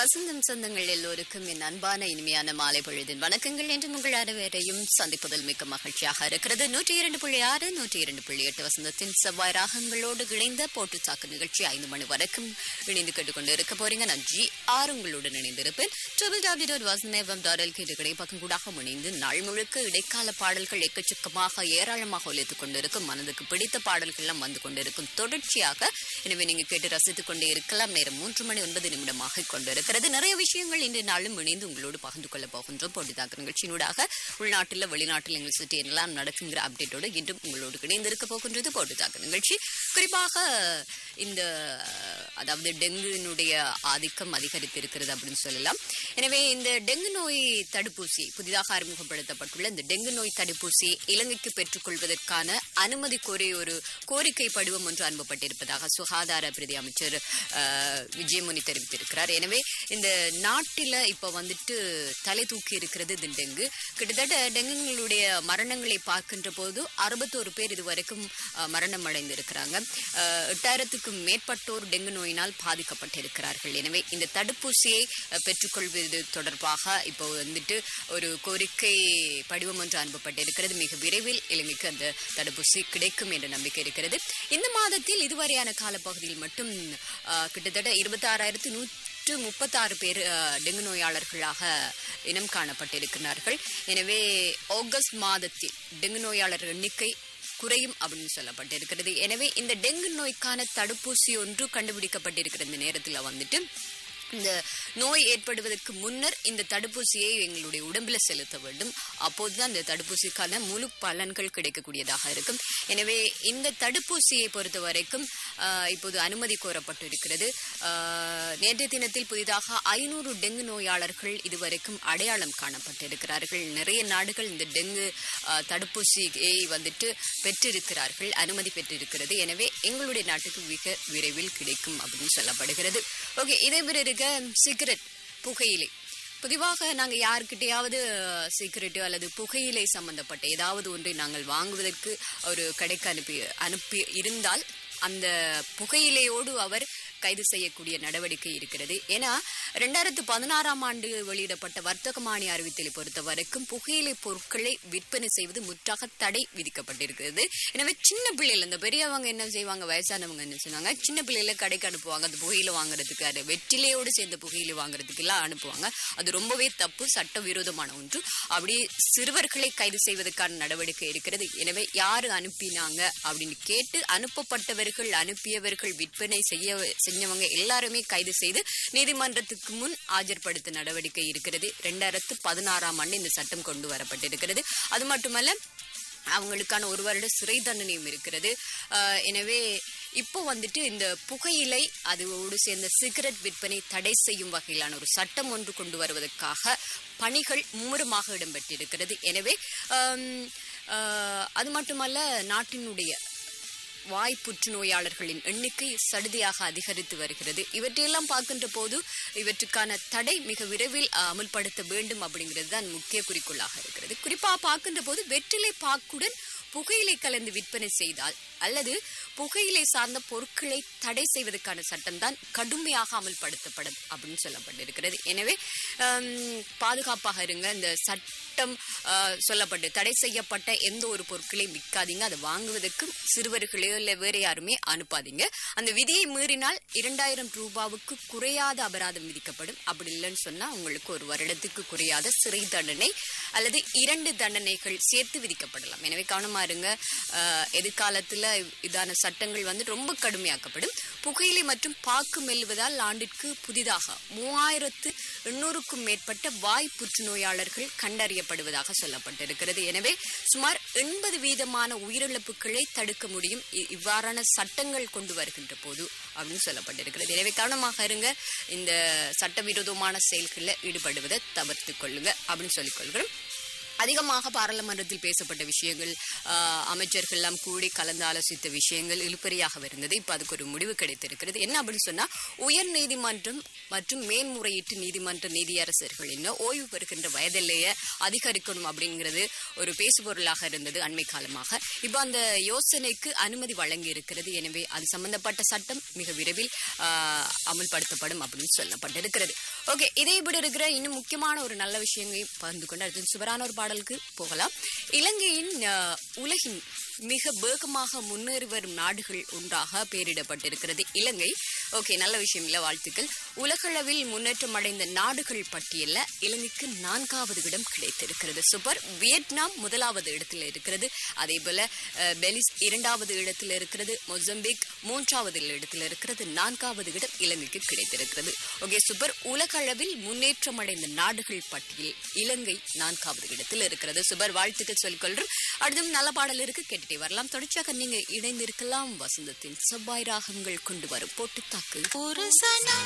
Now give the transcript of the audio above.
வசந்தம் சொந்தங்கள் எல்லோருக்கும் என் அன்பான இனிமையான மாலை பொழுதின் வணக்கங்கள் என்று உங்கள் அனைவரையும் சந்திப்பதில் மிக்க மகிழ்ச்சியாக இருக்கிறது நூற்றி இரண்டு புள்ளி ஆறு நூற்றி இரண்டு புள்ளி எட்டு வசந்தத்தின் செவ்வாய் ராகங்களோடு இணைந்த போட்டு சாக்கு நிகழ்ச்சி ஐந்து மணி வரைக்கும் இணைந்து கேட்டுக்கொண்டு இருக்க போறீங்க நான் ஜி ஆர் உங்களுடன் இணைந்திருப்பேன் triple W dot Vasantham dot L கேட்டு கிடை பக்கம் கூடாக இணைந்து நாள் முழுக்க இடைக்கால பாடல்கள் எக்கச்சக்கமாக ஏராளமாக ஒலித்துக் கொண்டிருக்கும் மனதுக்கு பிடித்த பாடல்கள் எல்லாம் வந்து கொண்டிருக்கும் தொடர்ச்சியாக எனவே நீங்க கேட்டு ரசித்துக் கொண்டே இருக்கலாம் நேரம் மூன்று மணி ஒன்பது நிமிடமாக கொண்டிருக்கிறது நிறைய விஷயங்கள் இன்று நாளும் இணைந்து உங்களோடு பகிர்ந்து கொள்ள போகின்றோம் பொழுதாக்க நிகழ்ச்சியினூடாக உள்நாட்டில் வெளிநாட்டில் எங்களை சுற்றி என்னெல்லாம் நடக்குங்கிற அப்டேட்டோடு இன்றும் உங்களோடு இணைந்திருக்க போகின்றது பொழுதாக்க நிகழ்ச்சி குறிப்பாக இந்த அதாவது டெங்குனுடைய ஆதிக்கம் அதிகரித்திருக்கிறது அப்படின்னு சொல்லலாம் எனவே இந்த டெங்கு நோய் தடுப்பூசி புதிதாக அறிமுகப்படுத்தப்பட்டுள்ள இந்த டெங்கு நோய் தடுப்பூசி இலங்கைக்கு பெற்றுக்கொள்வதற்கான அனுமதி கோரி ஒரு கோரிக்கை படிவம் ஒன்று அனுப்பப்பட்டிருப்பதாக சுகாதார பிரதி அமைச்சர் அஹ், விஜயமுனி தெரிவித்திருக்கிறார் எனவே இந்த நாட்டில் இப்போ வந்துட்டு தலை தூக்கி இருக்கிறது இந்த டெங்கு கிட்டத்தட்ட டெங்குங்களுடைய மரணங்களை பார்க்கின்ற போது அறுபத்தோரு பேர் இதுவரைக்கும் அஹ், மரணம் அடைந்திருக்கிறாங்க அஹ், எட்டாயிரத்துக்கும் மேற்பட்டோர் டெங்கு நோயினால் பாதிக்கப்பட்டிருக்கிறார்கள் எனவே இந்த தடுப்பூசியை அஹ், பெற்றுக்கொள்வது தொடர்பாக இப்போ வந்துட்டு ஒரு கோரிக்கை படிவம் ஒன்று அனுப்பப்பட்டிருக்கிறது மிக விரைவில் இலங்கைக்கு அந்த தடுப்பூசி கிடைக்கும் என்ற நம்பிக்கை இருக்கிறது இந்த மாதத்தில் இதுவரையான காலப்பகுதியில் மட்டும் அஹ், கிட்டத்தட்ட இருபத்தாறாயிரத்து நூற்று முப்பத்தாறு பேர் அஹ், டெங்கு நோயாளர்களாக இனம் காணப்பட்டிருக்கிறார்கள் எனவே ஆகஸ்ட் மாதத்தில் டெங்கு நோயாளர் எண்ணிக்கை குறையும் அப்படின்னு சொல்லப்பட்டிருக்கிறது எனவே இந்த டெங்கு நோய்க்கான தடுப்பூசி ஒன்று கண்டுபிடிக்கப்பட்டிருக்கிற இந்த நேரத்தில் வந்துட்டு இந்த நோய் ஏற்படுவதற்கு முன்னர் இந்த தடுப்பூசியை எங்களுடைய உடம்புல செலுத்த வேண்டும் அப்போதுதான் இந்த தடுப்பூசிக்கான முழு பலன்கள் கிடைக்கக்கூடியதாக இருக்கும் எனவே இந்த தடுப்பூசியை பொறுத்த வரைக்கும் ஆஹ், இப்போது அனுமதி கோரப்பட்டிருக்கிறது ஆஹ், நேற்றைய தினத்தில் புதிதாக ஐநூறு டெங்கு நோயாளர்கள் இதுவரைக்கும் அடையாளம் காணப்பட்டிருக்கிறார்கள் நிறைய நாடுகள் இந்த டெங்கு ஆஹ், தடுப்பூசியை வந்துட்டு பெற்றிருக்கிறார்கள் அனுமதி பெற்றிருக்கிறது எனவே எங்களுடைய நாட்டுக்கு மிக விரைவில் கிடைக்கும் அப்படின்னு சொல்லப்படுகிறது ஓகே இதே மாதிரி இருக்க சிகரெட் புகையிலை பொதுவாக நாங்கள் யாருக்கிட்டையாவது சிகரெட்டு அல்லது புகையிலை சம்பந்தப்பட்ட ஏதாவது ஒன்றை நாங்கள் வாங்குவதற்கு ஒரு கடைக்கு அனுப்பி அனுப்பி இருந்தால் அந்த புகையிலையோடு அவர் கைது செய்யக்கூடிய நடவடிக்கை இருக்கிறது ஏன்னா ரெண்டாயிரத்து பதினாறாம் ஆண்டு வெளியிடப்பட்ட வர்த்தகமானி அறிவித்தலை பொறுத்த வரைக்கும் புகையிலை பொருட்களை விற்பனை செய்வது முற்றாக தடை விதிக்கப்பட்டிருக்கிறது எனவே சின்ன பிள்ளைகள் இந்த பெரியவங்க என்ன செய்வாங்க வயசானவங்க என்ன செய்வாங்க சின்ன பிள்ளைகளை கடைக்கு அனுப்புவாங்க அந்த புகையிலை வாங்குறதுக்கு அது வெற்றிலையோடு சேர்ந்த புகையிலை வாங்குறதுக்கு எல்லாம் அனுப்புவாங்க அது ரொம்பவே தப்பு சட்டவிரோதமான ஒன்று அப்படி சிறுவர்களை கைது செய்வதற்கான நடவடிக்கை இருக்கிறது எனவே யாரு அனுப்பினாங்க அப்படின்னு கேட்டு அனுப்பப்பட்டவர்கள் அனுப்பியவர்கள் விற்பனை செய்ய செஞ்சவங்க எல்லாருமே கைது செய்து நீதிமன்றத்துக்கு முன் ஆஜர்படுத்த நடவடிக்கை இருக்கிறது ரெண்டாயிரத்து பதினாறாம் ஆண்டு இந்த சட்டம் கொண்டு வரப்பட்டிருக்கிறது அது மட்டுமல்ல அவங்களுக்கான ஒரு வருட சிறை தண்டனையும் இருக்கிறது ஆஹ் எனவே இப்போ வந்துட்டு இந்த புகையிலை அதோடு சேர்ந்த சிகரெட் விற்பனை தடை செய்யும் வகையிலான ஒரு சட்டம் ஒன்று கொண்டு வருவதற்காக பணிகள் மும்முரமாக இடம்பெற்றிருக்கிறது எனவே ஆம், ஆஹ், அது மட்டுமல்ல நாட்டினுடைய வாய் புற்றுநோயாளர்களின் எண்ணிக்கை சடுதியாக அதிகரித்து வருகிறது இவற்றையெல்லாம் பார்க்கின்ற போது இவற்றுக்கான தடை மிக விரைவில் அஹ், அமல்படுத்த வேண்டும் அப்படிங்கிறது தான் முக்கிய குறிக்கோளாக இருக்கிறது குறிப்பாக பார்க்கின்ற போது வெற்றிலை பாக்குடன் புகையிலை கலந்து விற்பனை செய்தால் அல்லது புகையிலை சார்ந்த பொருட்களை தடை செய்வதற்கான சட்டம் தான் கடுமையாக அமல்படுத்தப்படும் அப்படின்னு சொல்லப்பட்டிருக்கிறது எனவே ஆம், பாதுகாப்பாக இருங்க இந்த சட்டம் ஆ, சொல்லப்பட்டு தடை செய்யப்பட்ட எந்த ஒரு பொருட்களையும் விற்காதீங்க அதை வாங்குவதற்கும் சிறுவர்களையோ இல்லை வேற யாருமே அனுப்பாதீங்க அந்த விதியை மீறினால் இரண்டாயிரம் ரூபாவுக்கு குறையாத அபராதம் விதிக்கப்படும் அப்படி இல்லைன்னு சொன்னா உங்களுக்கு ஒரு வருடத்துக்கு குறையாத சிறை தண்டனை அல்லது இரண்டு தண்டனைகள் சேர்த்து விதிக்கப்படலாம் எனவே கவனமா இருங்க ஆஹ், எதிர்காலத்துல இதான சட்டங்கள் வந்து ரொம்ப கடுமையாக்கப்படும் புகையிலை மற்றும் பாக்கு மெல்லுவதால் ஆண்டிற்கு புதிதாக மூவாயிரத்து எண்ணூறுக்கும் மேற்பட்ட வாய் புற்றுநோயாளர்கள் கண்டறியப்படுவதாக சொல்லப்பட்டிருக்கிறது எனவே சுமார் எண்பது வீதமான உயிரிழப்புகளை தடுக்க முடியும் இ- இவ்வாறான சட்டங்கள் கொண்டு வருகின்ற போது அப்படின்னு சொல்லப்பட்டிருக்கிறது எனவே கவனமாக இருங்க இந்த சட்டவிரோதமான செயல்களில் ஈடுபடுவதை தவிர்த்து கொள்ளுங்க அப்படின்னு சொல்லிக் கொள்கிறோம் அதிகமாக பாராளுமன்றத்தில் பேசப்பட்ட விஷயங்கள் ஆஹ், அமைச்சர்கள் எல்லாம் கூடி கலந்து ஆலோசித்த விஷயங்கள் இழுபறியாக இருந்தது இப்ப அதுக்கு ஒரு முடிவு கிடைத்திருக்கிறது என்ன அப்படின்னு சொன்னா உயர் நீதிமன்றம் மற்றும் மேன்முறையீட்டு நீதிமன்ற நீதியரசர்களின் ஓய்வு பெறுகின்ற வயதிலேயே அதிகரிக்கணும் அப்படிங்கிறது ஒரு பேசுபொருளாக இருந்தது அண்மை காலமாக இப்ப அந்த யோசனைக்கு அனுமதி வழங்கி இருக்கிறது எனவே அது சம்பந்தப்பட்ட சட்டம் மிக விரைவில் ஆஹ், அமல்படுத்தப்படும் அப்படின்னு சொல்லப்பட்டிருக்கிறது ஓகே இதே இப்படி இருக்கிற இன்னும் முக்கியமான ஒரு நல்ல விஷயங்களை பகிர்ந்து கொண்டு அடுத்து சுவரான ஒரு பாடலுக்கு போகலாம் இலங்கையின் ஆஹ், உலகின் மிக வேகமாக முன்னேறி வரும் நாடுகள் ஒன்றாக பெயரிடப்பட்டிருக்கிறது இலங்கை ஓகே நல்ல விஷயம் இல்ல வாழ்த்துக்கள் உலகளவில் முன்னேற்றம் அடைந்த நாடுகள் பட்டியல்ல இலங்கைக்கு நான்காவது இடம் கிடைத்திருக்கிறது சூப்பர் வியட்நாம் முதலாவது இடத்தில் இருக்கிறது அதே போல அஹ், பெலிஸ் இரண்டாவது இடத்தில் இருக்கிறது மொசம்பிக் மூன்றாவது இடத்தில் இருக்கிறது நான்காவது இடம் இலங்கைக்கு கிடைத்திருக்கிறது ஓகே சூப்பர் உலகளவில் முன்னேற்றம் அடைந்த நாடுகள் பட்டியல் இலங்கை நான்காவது இடத்தில் இருக்கிறது சூப்பர் வாழ்த்துக்கள் சொல்லிக்கொள்றோம் அடுத்தும் நல்ல பாடல் இருக்கு கேட்டுட்டே வரலாம் தொடர்ச்சியாக நீங்க இணைந்திருக்கலாம் வசந்தத்தின் செவ்வாய் ராகங்கள் கொண்டு வரும் போட்டு தாக்கு ஒரு சனம்